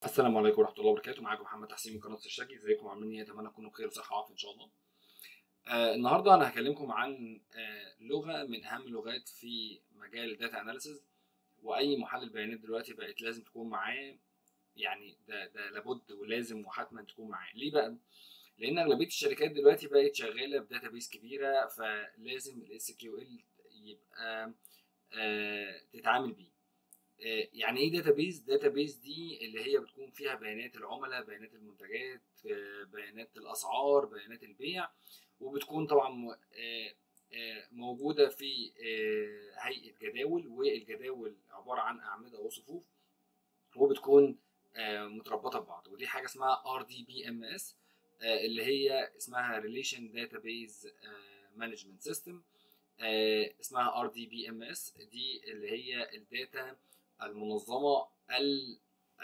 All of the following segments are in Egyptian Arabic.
السلام عليكم ورحمه الله وبركاته معاكم محمد تحسين من قناه الشاكي ازيكم عاملين ايه اتمنى تكونوا بخير وصحه وعافيه ان شاء الله آه النهارده انا هكلمكم عن آه لغه من اهم اللغات في مجال الداتا اناليسز واي محلل بيانات دلوقتي بقت لازم تكون معاه يعني ده ده لابد ولازم وحتما تكون معاه ليه بقى لان اغلبيه الشركات دلوقتي بقت شغاله بداتابيس كبيره فلازم الاس كيو ال يبقى آه تتعامل بيه يعني ايه داتابيز داتابيز دي اللي هي بتكون فيها بيانات العملاء بيانات المنتجات بيانات الاسعار بيانات البيع وبتكون طبعا موجوده في هيئه جداول والجداول عباره عن اعمده وصفوف وبتكون متربطه ببعض ودي حاجه اسمها ار دي بي ام اس اللي هي اسمها ريليشن داتابيز مانجمنت سيستم اسمها ار دي بي ام اس دي اللي هي الداتا المنظمه ال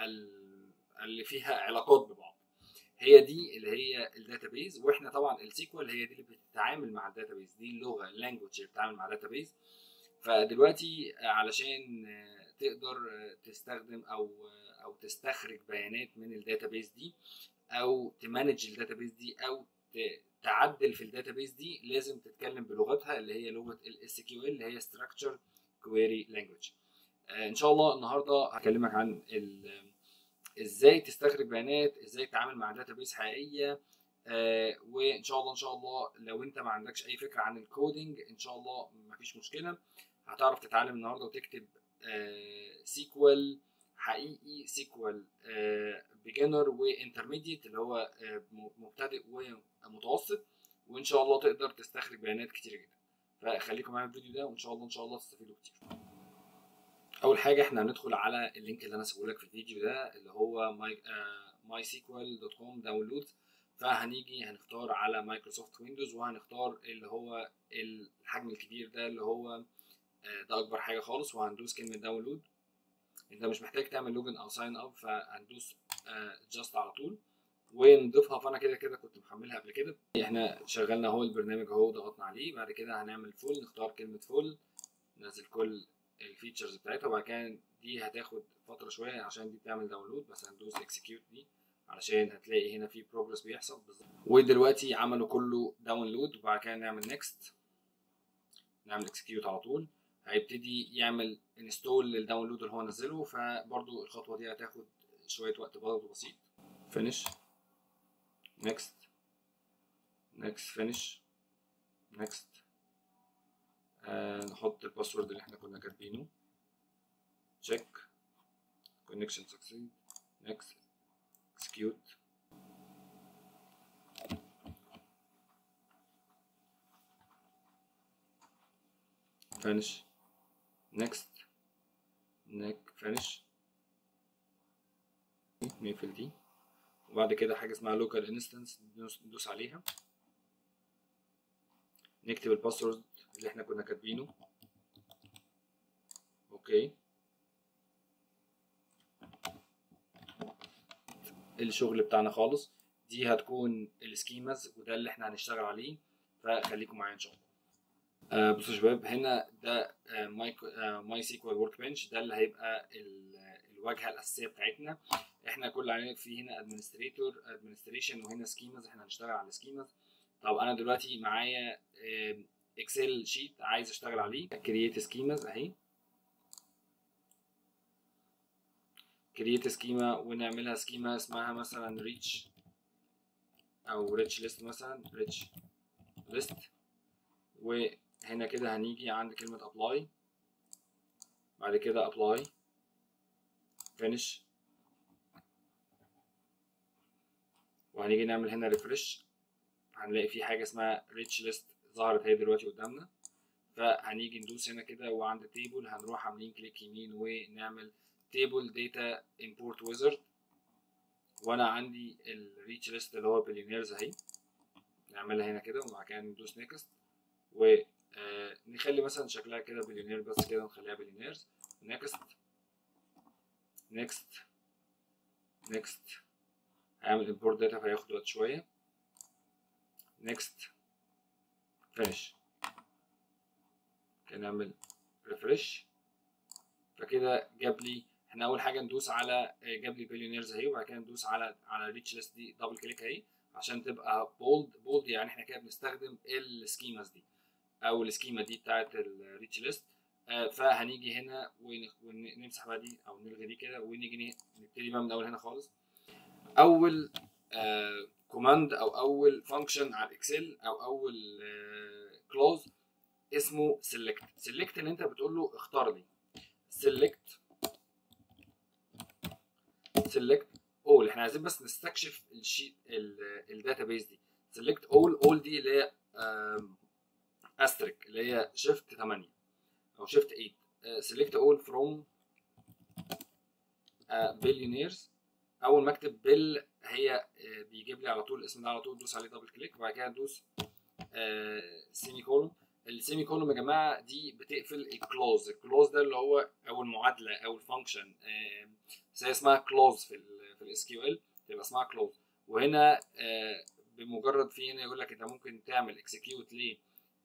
اللي فيها علاقات ببعض هي دي اللي هي الداتابيز واحنا طبعا السيكوال هي دي اللي بتتعامل مع الداتابيز دي اللغه اللانجوج اللي بتتعامل مع الداتابيز فدلوقتي علشان تقدر تستخدم او او تستخرج بيانات من الداتابيز دي او تمانج الداتابيز دي او تعدل في الداتابيز دي لازم تتكلم بلغتها اللي هي لغه الاس كيو ال اللي هي structure query language ان شاء الله النهارده هكلمك عن ازاي تستخرج بيانات ازاي تتعامل مع داتابيس حقيقيه آه وان شاء الله ان شاء الله لو انت ما عندكش اي فكره عن الكودينج ان شاء الله مفيش مشكله هتعرف تتعلم النهارده وتكتب آه سيكوال حقيقي سيكوال آه بيجنر وانترميديت اللي هو مبتدئ ومتوسط وان شاء الله تقدر تستخرج بيانات كتير جدا فخليكم معايا في الفيديو ده وان شاء الله ان شاء الله تستفيدوا كتير اول حاجه احنا هندخل على اللينك اللي انا سيبه لك في الفيديو ده اللي هو ماي ماي سيكوال دوت كوم داونلود فهنيجي هنختار على مايكروسوفت ويندوز وهنختار اللي هو الحجم الكبير ده اللي هو ده اكبر حاجه خالص وهندوس كلمه داونلود انت مش محتاج تعمل لوجن او ساين اب فهندوس جاست على طول ونضيفها فانا كده كده كنت محملها قبل كده احنا شغلنا اهو البرنامج اهو ضغطنا عليه بعد كده هنعمل فول نختار كلمه فول ننزل كل الفيتشرز بتاعتها وبعد كده دي هتاخد فتره شويه عشان دي بتعمل داونلود بس هندوس اكسكيوت دي علشان هتلاقي هنا في بروجرس بيحصل بالظبط ودلوقتي عملوا كله داونلود وبعد كده نعمل نيكست نعمل اكسكيوت على طول هيبتدي يعمل انستول للداونلود اللي هو نزله فبرضو الخطوه دي هتاخد شويه وقت برضه بسيط فينيش نيكست نيكست فينيش نيكست آه نحط الباسورد اللي احنا كنا كاتبينه check connection succeed next execute finish next neck finish نقفل دي وبعد كده حاجة اسمها local instance ندوس عليها نكتب الباسورد اللي احنا كنا كاتبينه اوكي الشغل بتاعنا خالص دي هتكون السكيماز وده اللي احنا هنشتغل عليه فخليكم معايا ان شاء الله آه بصوا يا شباب هنا ده آه ماي آه ماي سيكوال ورك بنش ده اللي هيبقى الواجهه الاساسيه بتاعتنا احنا كل علينا في هنا ادمنستريتور ادمنستريشن وهنا سكيماز احنا هنشتغل على السكيماز طب انا دلوقتي معايا اكسل شيت عايز اشتغل عليه كرييت سكيماز اهي كرييت سكيما ونعملها سكيما اسمها مثلا ريتش او ريتش ليست مثلا ريتش ليست وهنا كده هنيجي عند كلمة ابلاي بعد كده ابلاي فينيش وهنيجي نعمل هنا ريفرش هنلاقي في حاجه اسمها ريتش ليست ظهرت اهي دلوقتي قدامنا فهنيجي ندوس هنا كده وعند تيبل هنروح عاملين كليك يمين ونعمل تيبل داتا امبورت ويزرد وانا عندي الريتش ليست اللي هو بليونيرز اهي نعملها هنا كده وبعد كده ندوس نيكست ونخلي مثلا شكلها كده بليونير بس كده نخليها بليونيرز نيكست نيكست نيكست هعمل امبورت داتا فهياخد وقت شويه next finish كده نعمل refresh فكده جاب لي احنا اول حاجه ندوس على جاب لي بليونيرز اهي وبعد كده ندوس على على ريتش ليست دي دبل كليك اهي عشان تبقى بولد بولد يعني احنا كده بنستخدم السكيماز دي او السكيما دي بتاعت الريتش ليست فهنيجي هنا ونمسح بقى دي او نلغي دي كده ونيجي نبتدي بقى من اول هنا خالص اول كوماند او اول فانكشن على الاكسل او اول كلوز اسمه سيلكت سيلكت اللي انت بتقول له اختار لي سيلكت سيلكت اول احنا عايزين بس نستكشف الشيت الداتابيز دي سيلكت اول اول دي اللي هي استريك اللي هي شيفت 8 او شيفت 8 سيلكت اول فروم بليونيرز اول ما اكتب بيل هي uh, بيجيب لي على طول الاسم ده على طول دوس عليه دبل كليك وبعد كده ندوس سيمي كولوم السيمي كولوم يا جماعه دي بتقفل الكلوز الكلوز ده اللي هو او المعادله او الفانكشن زي اسمها كلوز في ال في الاس كيو ال تبقى اسمها كلوز وهنا uh, بمجرد في هنا يقول لك انت ممكن تعمل اكسكيوت ل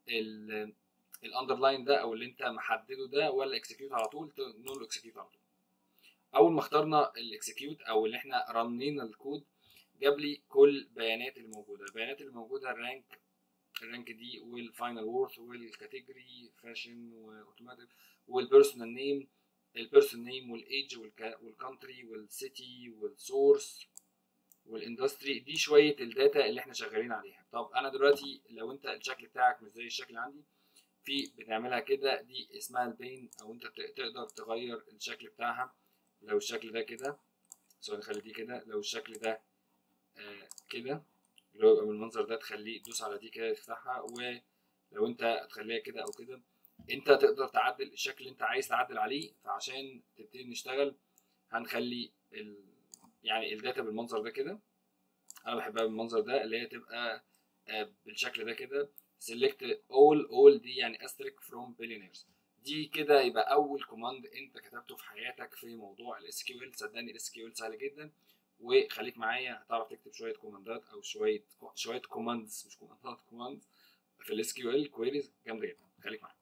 الاندرلاين ده او اللي انت محدده ده ولا اكسكيوت على طول نقول له اكسكيوت على طول اول ما اخترنا الاكسكيوت او اللي احنا رنينا الكود جاب لي كل البيانات اللي موجوده البيانات اللي موجوده الرانك الرانك دي والفاينل وورث والكاتيجوري فاشن واوتوماتيك والبيرسونال نيم البيرسون نيم والايدج والكونتري والسيتي والسورس والاندستري دي شويه الداتا اللي احنا شغالين عليها طب انا دلوقتي لو انت الشكل بتاعك مش زي الشكل اللي عندي في بنعملها كده دي اسمها البين او انت تقدر تغير الشكل بتاعها لو الشكل ده كده سوري نخلي دي كده لو الشكل ده آه كده اللي هو يبقى بالمنظر ده تخليه تدوس على دي كده تفتحها ولو انت تخليها كده او كده انت تقدر تعدل الشكل اللي انت عايز تعدل عليه فعشان تبتدي نشتغل هنخلي ال... يعني الداتا بالمنظر ده كده انا بحبها بالمنظر ده اللي هي تبقى آه بالشكل ده كده select all all دي يعني asterisk from billionaires دي كده يبقى اول كوماند انت كتبته في حياتك في موضوع الاس كيو ال صدقني الاس كيو ال سهل جدا وخليك معايا هتعرف تكتب شويه كوماندات او شويه شويه كوماندز مش كوماندات كوماندز في الاس كيو ال كويريز جامده جدا خليك معايا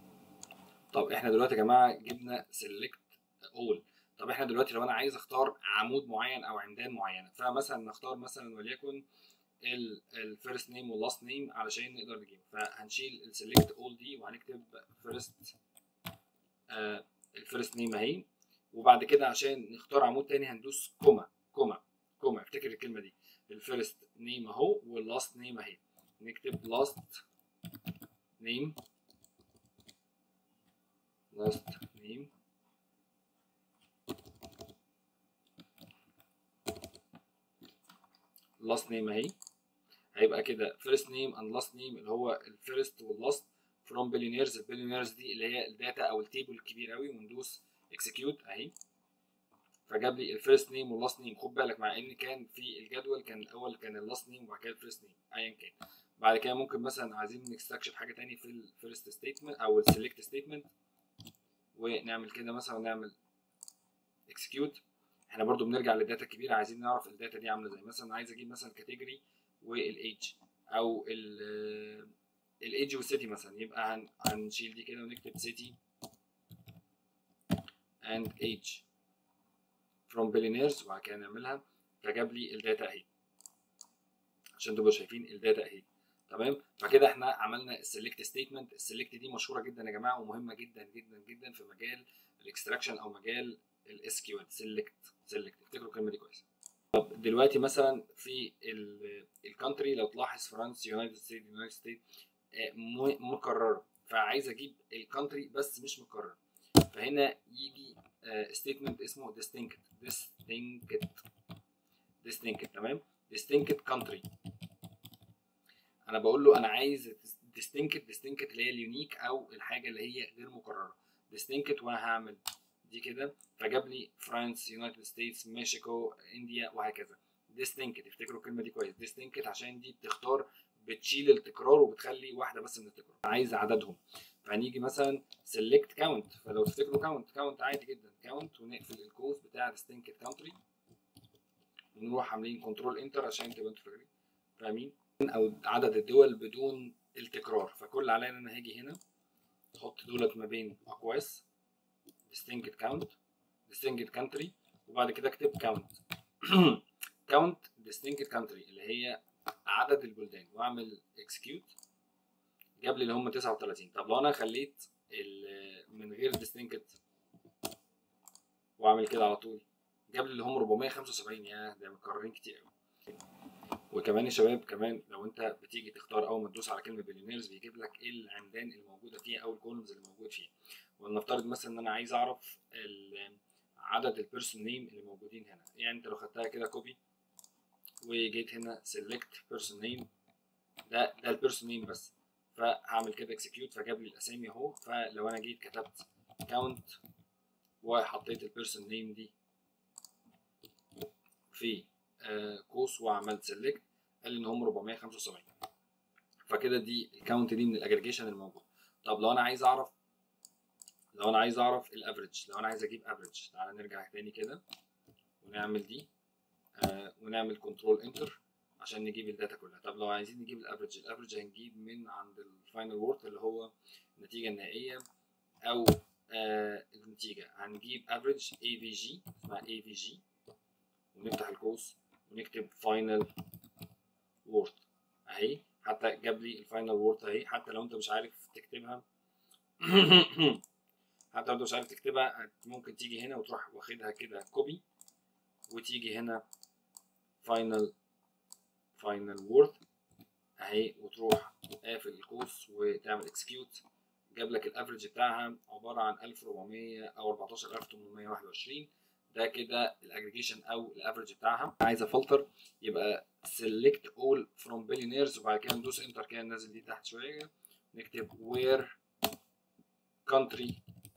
طب احنا دلوقتي يا جماعه جبنا سيلكت اول طب احنا دلوقتي لو انا عايز اختار عمود معين او عمدان معينه فمثلا نختار مثلا وليكن الفيرست نيم واللاست نيم علشان نقدر نجيبه فهنشيل السيلكت اول دي وهنكتب فيرست الفيرست نيم اهي وبعد كده عشان نختار عمود تاني هندوس كوما كوما كوما افتكر الكلمه دي الفيرست نيم اهو واللاست نيم اهي نكتب لاست نيم لاست نيم لاست نيم اهي هيبقى كده فيرست نيم اند لاست نيم اللي هو الفيرست واللاست فروم بليونيرز البليونيرز دي اللي هي الداتا او التيبل الكبير قوي وندوس اكسكيوت اهي فجاب لي الفيرست نيم واللاست نيم خد بالك مع ان كان في الجدول كان الاول كان اللاست نيم وبعد كده الفيرست نيم ايا كان بعد كده ممكن مثلا عايزين نستكشف حاجه تاني في الفيرست ستيتمنت او السيلكت ستيتمنت ونعمل كده مثلا ونعمل اكسكيوت احنا برضو بنرجع للداتا الكبيره عايزين نعرف الداتا دي عامله ازاي مثلا عايز اجيب مثلا كاتيجوري والايدج او الايدج والسيتي مثلا يبقى هن هنشيل دي كده ونكتب سيتي and age from billionaires وبعد كده نعملها فجاب لي الداتا اهي عشان تبقوا شايفين الداتا اهي تمام فكده احنا عملنا السلكت ستيتمنت السلكت دي مشهوره جدا يا جماعه ومهمه جدا جدا جدا في مجال الاكستراكشن او مجال الاس كيو ال سيلكت سيلكت افتكروا الكلمه دي كويس طب دلوقتي مثلا في الكونتري لو تلاحظ فرنسا يونايتد ستيت يونايتد ستيت مكرره فعايز اجيب الكونتري بس مش مكرر فهنا يجي ستيتمنت اسمه distinct distinct distinct تمام distinct country انا بقول له انا عايز distinct distinct اللي هي اليونيك او الحاجه اللي هي غير مكرره distinct وانا هعمل دي كده فجاب لي فرانس يونايتد ستيتس مكسيكو انديا وهكذا distinct تفتكروا الكلمه دي كويس distinct عشان دي بتختار بتشيل التكرار وبتخلي واحده بس من التكرار عايز عددهم فهنيجي مثلا سيلكت كاونت فلو تفتكروا كاونت كاونت عادي جدا كاونت ونقفل الكوز بتاع distinct كاونتري ونروح عاملين كنترول انتر عشان تبقى انتوا فاكرين فاهمين او عدد الدول بدون التكرار فكل عليا ان انا هاجي هنا احط دولت ما بين اقواس distinct count distinct country وبعد كده اكتب count count distinct country اللي هي عدد البلدان واعمل execute جاب لي اللي هم 39 طب لو انا خليت من غير distinct واعمل كده على طول جاب لي اللي هم 475 يا ده مكررين كتير قوي وكمان يا شباب كمان لو انت بتيجي تختار اول ما تدوس على كلمه بليونيرز بيجيب لك ايه العمدان اللي موجوده فيها او الكولومز اللي موجود فيها ولنفترض مثلا ان انا عايز اعرف عدد البيرسون نيم اللي موجودين هنا يعني انت لو خدتها كده كوبي وجيت هنا سيلكت بيرسون نيم ده ده البيرسون نيم بس فهعمل كده اكسكيوت فجاب لي الاسامي اهو فلو انا جيت كتبت كاونت وحطيت البيرسون نيم دي في قوس وعملت سيلكت قال لي ان هم 475 فكده دي الكاونت دي من الاجريجيشن الموجود طب لو انا عايز اعرف لو انا عايز اعرف الافريج لو انا عايز اجيب افريج تعالى نرجع تاني كده ونعمل دي آه ونعمل كنترول انتر عشان نجيب الداتا كلها طب لو عايزين نجيب الافريج الافريج هنجيب من عند الفاينل وورد اللي هو النتيجه النهائيه او آه النتيجه هنجيب افريج اي في جي اسمها اي في جي ونفتح القوس ونكتب فاينل وورد اهي حتى جاب لي الفاينل وورد اهي حتى لو انت مش عارف تكتبها حتى لو انت مش عارف تكتبها ممكن تيجي هنا وتروح واخدها كده كوبي وتيجي هنا فاينل فاينل وورد اهي وتروح قافل القوس وتعمل اكسكيوت جاب لك الافريج بتاعها عباره عن 1400 او 14821 ده كده الاجريجيشن او الافريج بتاعها عايز افلتر يبقى select all from billionaires وبعد كده ندوس انتر كده ننزل دي تحت شويه نكتب where country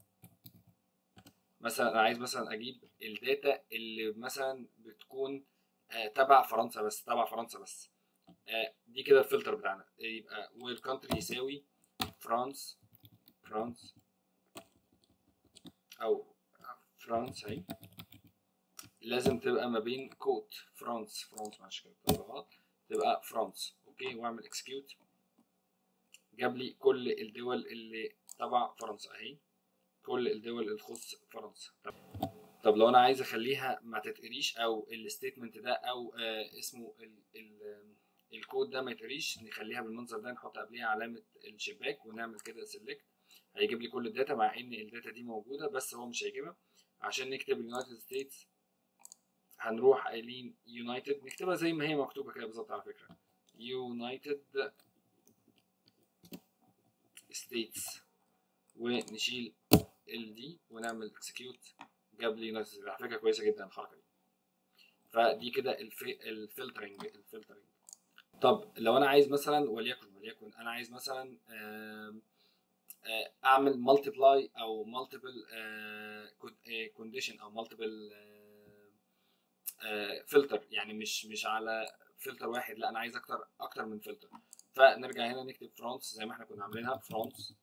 مثلا انا عايز مثلا اجيب الداتا اللي مثلا بتكون آه تبع فرنسا بس تبع فرنسا بس آه دي كده الفلتر بتاعنا يبقى where country يساوي فرانس فرانس او فرانس اهي لازم تبقى ما بين كوت فرانس فرانس معلش كده غلط تبقى فرانس اوكي واعمل اكسكيوت جاب لي كل الدول اللي تبع فرنسا اهي كل الدول اللي تخص فرنسا طب لو انا عايز اخليها ما تتقريش او الستيتمنت ده او آه اسمه ال ال الكود ده ما يتقريش نخليها بالمنظر ده نحط قبليها علامه الشباك ونعمل كده سيلكت هيجيب لي كل الداتا مع ان الداتا دي موجوده بس هو مش هيجيبها عشان نكتب اليونايتد ستيتس هنروح قايلين يونايتد نكتبها زي ما هي مكتوبه كده بالظبط على فكره يونايتد ستيتس ونشيل ال دي ونعمل اكسكيوت جاب لي يونايتد على فكره كويسه جدا الحركه دي فدي كده الفي... الفلترنج الفلترنج طب لو انا عايز مثلا وليكن وليكن انا عايز مثلا آه اعمل مالتيبلاي او مالتيبل كونديشن او مالتيبل فلتر يعني مش مش على فلتر واحد لا انا عايز اكتر اكتر من فلتر فنرجع هنا نكتب فرانس زي ما احنا كنا عاملينها فرانس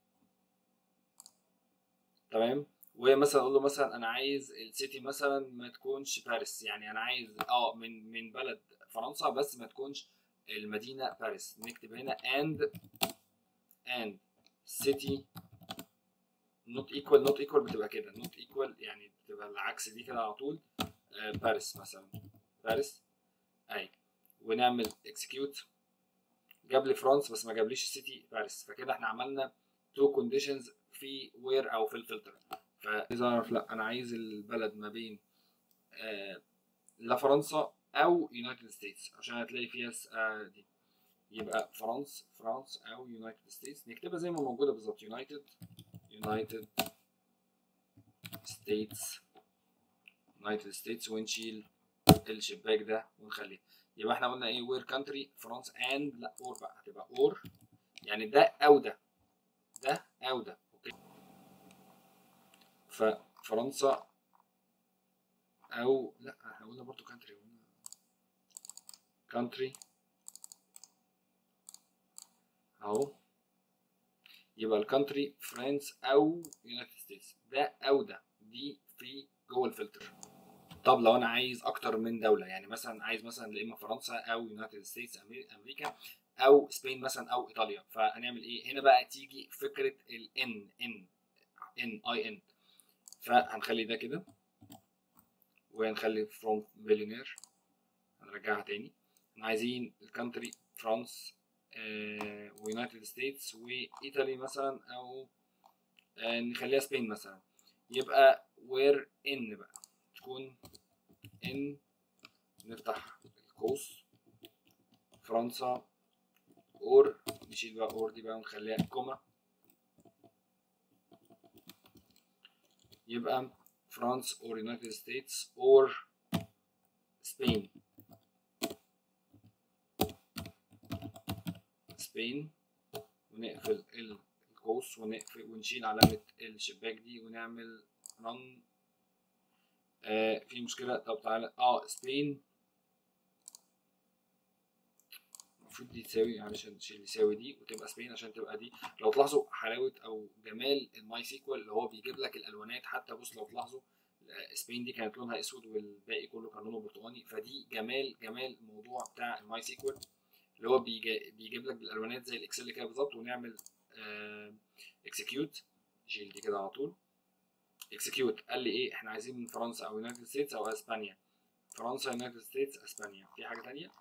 تمام ومثلا اقول له مثلا انا عايز السيتي مثلا ما تكونش باريس يعني انا عايز اه من من بلد فرنسا بس ما تكونش المدينه باريس نكتب هنا and and city not equal not equal بتبقى كده not equal يعني بتبقى العكس دي كده على طول آه باريس مثلا باريس اهي ونعمل execute جاب لي فرانس بس ما جابليش السيتي باريس فكده احنا عملنا تو كونديشنز في وير او في الفلتر فعايز اعرف لا انا عايز البلد ما بين آه لا فرنسا او يونايتد ستيتس عشان هتلاقي فيها آه دي يبقى فرنسا فرانس او يونايتد ستيتس نكتبها زي ما موجوده بالظبط يونايتد يونايتد ستيتس يونايتد ستيتس ونشيل الشباك ده ونخليه يبقى احنا قلنا ايه وير كانتري فرانس اند لا اور بقى هتبقى اور يعني ده او ده ده او ده اوكي ففرنسا او لا احنا قلنا برضه كانتري قلنا كانتري اهو يبقى الكانتري فرانس او يونايتد ستيتس ده او ده دي في جوه الفلتر طب لو انا عايز اكتر من دوله يعني مثلا عايز مثلا يا اما فرنسا او يونايتد ستيتس امريكا او سبين مثلا او ايطاليا فهنعمل ايه هنا بقى تيجي فكره الان ان ان اي ان فهنخلي ده كده ونخلي فروم بليونير هنرجعها تاني احنا عايزين الكانتري فرانس ويونايتد ستيتس وايطالي مثلا او آه نخليها سبين مثلا يبقى وير ان بقى تكون ان نفتح القوس فرنسا اور نشيل بقى اور دي بقى ونخليها كوما يبقى فرانس اور يونايتد ستيتس اور سبين سبين ونقفل القوس ونقفل ونشيل علامة الشباك دي ونعمل رن آه في مشكلة طب تعالى اه سبين المفروض دي تساوي علشان تشيل يساوي دي وتبقى سبين عشان تبقى دي لو تلاحظوا حلاوة أو جمال الماي سيكوال اللي هو بيجيب لك الألوانات حتى بص لو تلاحظوا سبين دي كانت لونها اسود والباقي كله كان لونه برتقاني فدي جمال جمال الموضوع بتاع الماي سيكوال اللي هو بيجيب لك بالالوانات زي الاكسل كده بالظبط ونعمل اكسكيوت نشيل دي كده على طول اكسكيوت قال لي ايه احنا عايزين من فرنسا او يونايتد ستيتس او اسبانيا فرنسا يونايتد ستيتس اسبانيا في حاجه تانية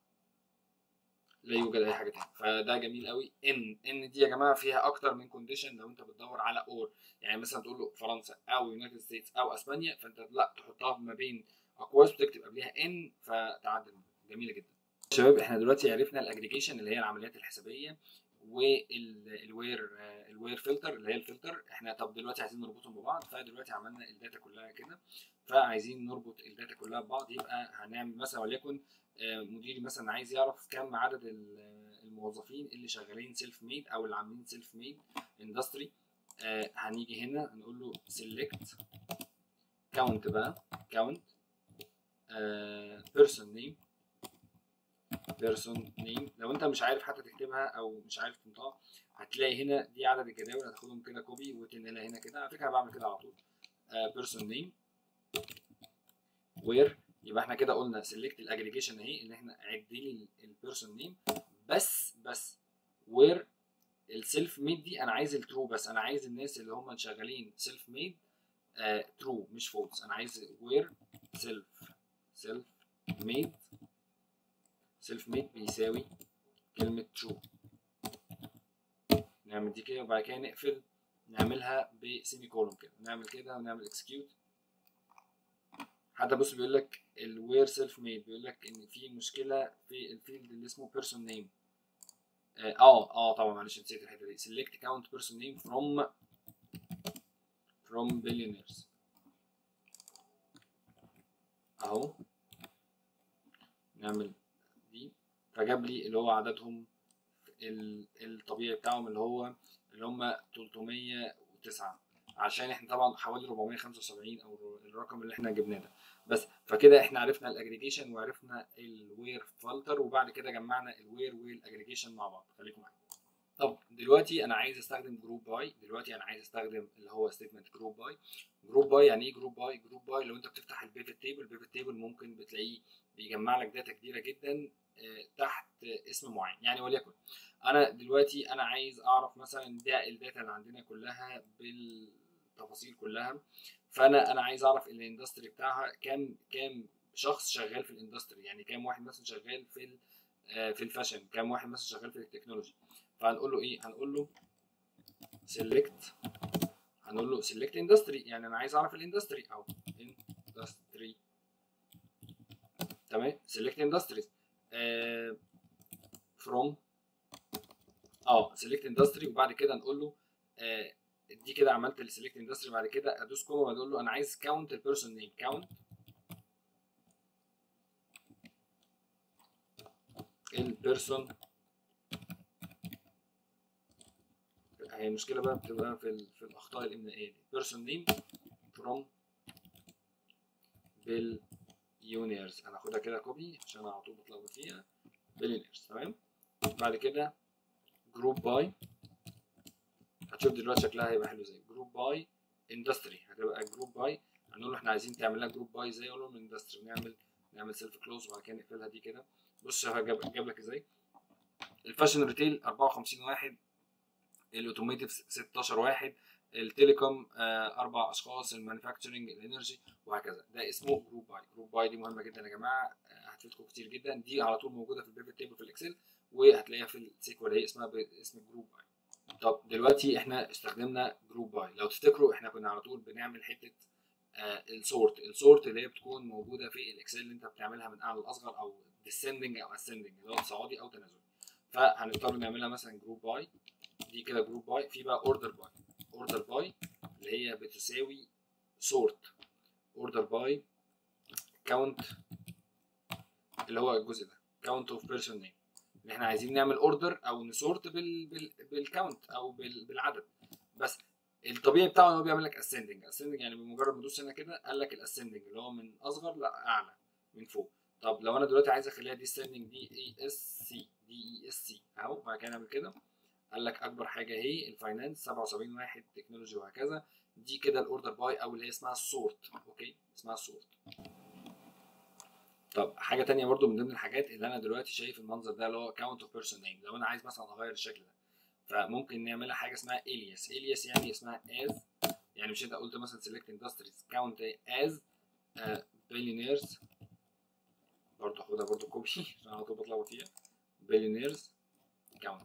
لا يوجد اي حاجه تانية فده جميل قوي ان ان دي يا جماعه فيها اكتر من كونديشن لو انت بتدور على اور يعني مثلا تقول له فرنسا او يونايتد ستيتس او اسبانيا فانت لا تحطها ما بين اقواس وتكتب قبلها ان فتعدل جميله جدا شباب احنا دلوقتي عرفنا الاجريجيشن اللي هي العمليات الحسابيه والوير الوير فلتر اللي هي الفلتر احنا طب دلوقتي عايزين نربطهم ببعض فدلوقتي عملنا الداتا كلها كده فعايزين نربط الداتا كلها ببعض يبقى هنعمل مثلا وليكن مديري مثلا عايز يعرف كم عدد الموظفين اللي شغالين سيلف ميد او اللي عاملين سيلف ميد اندستري هنيجي هنا نقول له سيلكت كاونت بقى كاونت بيرسون نيم بيرسون نيم لو انت مش عارف حتى تكتبها او مش عارف تنطقها هتلاقي هنا دي عدد الجداول هتاخدهم كده كوبي وتنقلها هنا كده على فكره انا بعمل كده على طول بيرسون نيم وير يبقى احنا كده قلنا سيلكت الاجريجيشن اهي ان احنا عد لي البيرسون نيم بس بس وير السيلف ميد دي انا عايز الترو بس انا عايز الناس اللي هم شغالين سيلف ميد ترو مش فولس انا عايز وير سيلف سيلف ميد سيلف ميد بيساوي كلمة ترو نعمل دي كده وبعد كده نقفل نعملها بسيمي كولوم كده نعمل كده ونعمل اكسكيوت حتى بص بيقول لك الوير سيلف ميد بيقول لك ان في مشكله في الفيلد اللي اسمه بيرسون نيم اه اه طبعا معلش نسيت الحته دي select count person name from from billionaires اهو نعمل دي فجاب لي اللي هو عددهم الطبيعي بتاعهم اللي هو اللي هم 309 عشان احنا طبعا حوالي 475 او الرقم اللي احنا جبناه ده بس فكده احنا عرفنا الاجريجيشن وعرفنا الوير فلتر وبعد كده جمعنا الوير والاجريجيشن مع بعض خليكم معايا طب دلوقتي انا عايز استخدم جروب باي دلوقتي انا عايز استخدم اللي هو ستيتمنت جروب باي جروب باي يعني ايه جروب باي جروب باي لو انت بتفتح البيفت تيبل البيفت تيبل ممكن بتلاقيه بيجمع لك داتا كبيره جدا تحت اسم معين يعني وليكن انا دلوقتي انا عايز اعرف مثلا ده الداتا اللي عندنا كلها بالتفاصيل كلها فانا انا عايز اعرف الاندستري بتاعها كام كام شخص شغال في الاندستري يعني كام واحد مثلا شغال في في الفاشن كام واحد مثلا شغال في التكنولوجي فهنقول له ايه هنقول له سيلكت هنقول له سيلكت اندستري يعني انا عايز اعرف الاندستري او اندستري تمام سيلكت اندستريز فروم اه سيلكت اندستري وبعد كده نقول له آه دي كده عملت السيلكت اندستري بعد كده ادوس كوما وبقول له انا عايز كاونت البيرسون نيم كاونت البيرسون هي المشكله بقى بتبقى في, ال... في الاخطاء الاملائيه دي بيرسون نيم فروم باليونيرز انا هاخدها كده كوبي عشان على طول بتلخبط فيها باليونيرز تمام بعد كده جروب باي هتشوف دلوقتي شكلها هيبقى حلو ازاي جروب باي اندستري هتبقى جروب باي هنقول له احنا عايزين تعمل لها جروب باي ازاي اقول له من اندستري نعمل نعمل سيلف كلوز وبعد كده نقفلها دي كده بص شوف جاب, جاب لك ازاي الفاشن ريتيل 54 واحد الاوتوميتيف 16 واحد التليكوم آه اربع اشخاص المانيفاكتشرنج الانرجي وهكذا ده اسمه جروب باي جروب باي دي مهمه جدا يا جماعه آه، هتفيدكم كتير جدا دي على طول موجوده في البيفت تيبل في الاكسل وهتلاقيها في السيكوال هي اسمها باسم جروب باي طب دلوقتي احنا استخدمنا جروب باي لو تفتكروا احنا كنا على طول بنعمل حته آه السورت السورت اللي هي بتكون موجوده في الاكسل اللي انت بتعملها من اعلى لاصغر او descending او ascending اللي هو تصاعدي او تنازلي فهنضطر نعملها مثلا جروب باي دي كده جروب باي في بقى اوردر باي اوردر باي اللي هي بتساوي سورت اوردر باي كاونت اللي هو الجزء ده كاونت اوف بيرسون نيم اللي احنا عايزين نعمل اوردر او نسورت بال بال بالكاونت او بال بالعدد بس الطبيعي بتاعه ان هو بيعمل لك اسندنج اسندنج يعني بمجرد ما ادوس هنا كده قال لك الاسندنج اللي هو من اصغر لاعلى من فوق طب لو انا دلوقتي عايز اخليها دي ستاندنج دي اي اس سي دي اي اس سي اهو بعد كده نعمل كده قال لك اكبر حاجه هي الفاينانس 77 واحد تكنولوجي وهكذا دي كده الاوردر باي او اللي هي اسمها السورت اوكي اسمها السورت طب حاجه تانية برضو من ضمن الحاجات اللي انا دلوقتي شايف المنظر ده اللي هو كاونت اوف بيرسون نيم لو انا عايز مثلا اغير الشكل ده فممكن نعملها حاجه اسمها الياس الياس يعني اسمها از يعني مش انت قلت مثلا سيلكت اندستريز كاونت از بillionaires برضه هاخدها برضه كوبي عشان على طول بتلخبط فيها billionaires كاونت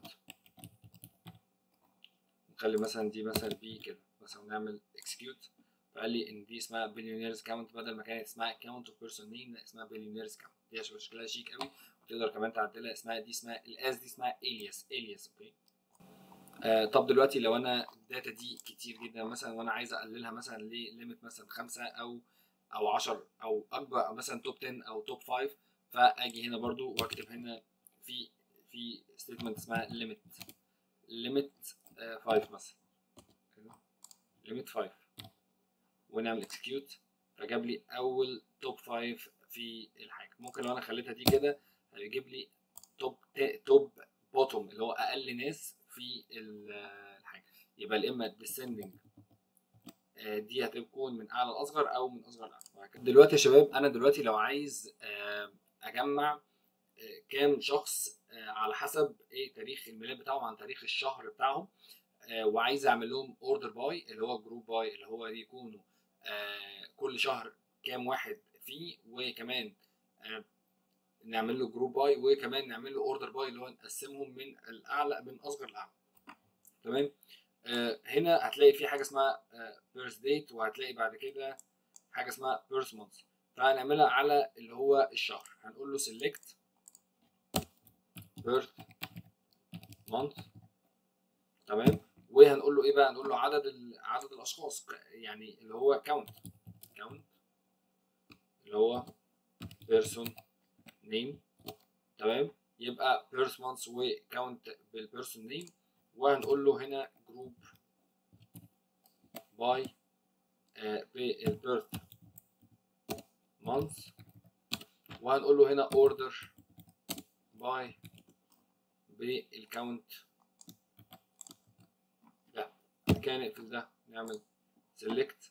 نخلي مثلا دي مثلا بي كده مثلا نعمل اكسكيوت فقال لي ان دي اسمها billionaires كاونت بدل ما كانت اسمها كاونت اوف بيرسون نيم لا اسمها billionaires كاونت دي عشان شكلها شيك قوي وتقدر كمان تعدلها اسمها دي اسمها الاس دي اسمها الياس الياس اوكي آه طب دلوقتي لو انا الداتا دي كتير جدا مثلا وانا عايز اقللها مثلا لليميت مثلا خمسة او او 10 او اكبر او مثلا توب 10 او توب 5 فاجي هنا برضو واكتب هنا في في ستيتمنت اسمها ليميت ليميت 5 مثلا ليميت 5 ونعمل اكسكيوت فجاب لي اول توب 5 في الحاجه ممكن لو انا خليتها دي كده هيجيب لي توب توب بوتوم اللي هو اقل ناس في الحاجه يبقى يا اما descending دي هتكون من اعلى لاصغر او من اصغر لاعلى دلوقتي يا شباب انا دلوقتي لو عايز اجمع كام شخص على حسب ايه تاريخ الميلاد بتاعهم عن تاريخ الشهر بتاعهم وعايز اعمل لهم اوردر باي اللي هو جروب باي اللي هو يكونوا كل شهر كام واحد فيه وكمان نعمل له جروب باي وكمان نعمل له اوردر باي اللي هو نقسمهم من الاعلى من اصغر لاعلى تمام آه هنا هتلاقي في حاجه اسمها بيرث ديت وهتلاقي بعد كده حاجه اسمها بيرث مانث فهنعملها على اللي هو الشهر هنقول له سيلكت بيرث مانث تمام وهنقول له ايه بقى هنقول له عدد عدد الاشخاص يعني اللي هو كاونت كاونت اللي هو بيرسون نيم تمام يبقى بيرث مانث وكاونت بالبيرسون نيم وهنقول له هنا جروب باي بالبيرث مانث وهنقول له هنا اوردر باي بالكاونت لا كان نقفل ده نعمل سيلكت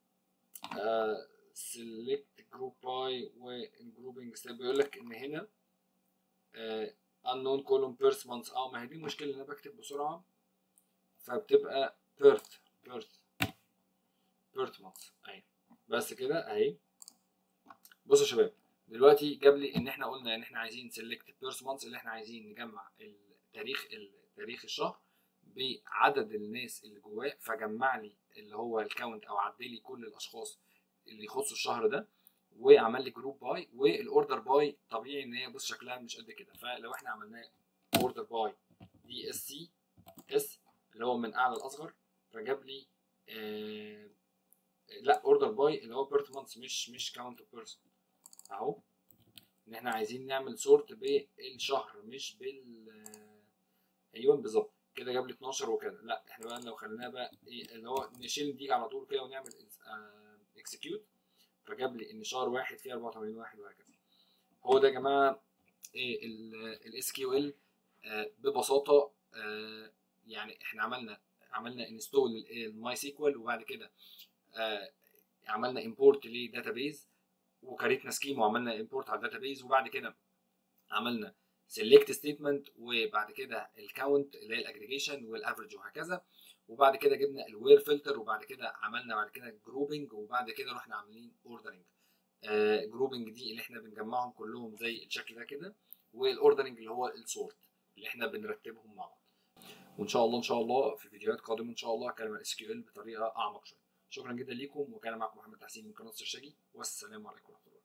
سيلكت جروب باي والجروبنج ستيب بيقول لك ان هنا uh, unknown column birth months اه ما هي دي المشكله ان انا بكتب بسرعه فبتبقى birth birth birth months اهي بس كده اهي بصوا يا شباب دلوقتي جاب لي ان احنا قلنا ان احنا عايزين سيلكت birth months اللي احنا عايزين نجمع التاريخ تاريخ الشهر بعدد الناس اللي جواه فجمع لي اللي هو الكاونت او عدل لي كل الاشخاص اللي يخصوا الشهر ده وعمل لي جروب باي والاوردر باي طبيعي ان هي بص شكلها مش قد كده فلو احنا عملناه اوردر باي دي اس سي اس اللي هو من اعلى لاصغر فجاب لي آه لا اوردر باي اللي هو بيرث مانث مش مش كاونت اوف بيرسون اهو ان احنا عايزين نعمل سورت بالشهر مش بال ايوه بالظبط كده جاب لي 12 وكده لا احنا بقى لو خليناها بقى ايه اللي هو نشيل دي على طول كده ونعمل اكسكيوت فجاب لي ان شهر واحد فيه 84 واحد وهكذا هو ده يا جماعه ايه الاس كيو ال ببساطه آه يعني احنا عملنا عملنا انستول الماي سيكوال وبعد كده آه عملنا امبورت لداتابيز وكريتنا سكيم وعملنا امبورت على الداتابيز وبعد كده عملنا سيلكت ستيتمنت وبعد كده الكاونت اللي هي الاجريجيشن والافرج وهكذا وبعد كده جبنا الوير فلتر وبعد كده عملنا بعد كده جروبنج وبعد كده رحنا عاملين اوردرنج جروبنج دي اللي احنا بنجمعهم كلهم زي الشكل ده كده والاوردرنج اللي هو السورت اللي احنا بنرتبهم مع بعض وان شاء الله ان شاء الله في فيديوهات قادمه ان شاء الله هتكلم عن اس كيو ال بطريقه اعمق شويه شكرا جدا ليكم وكان معكم محمد تحسين من قناه السرشاجي والسلام عليكم ورحمه الله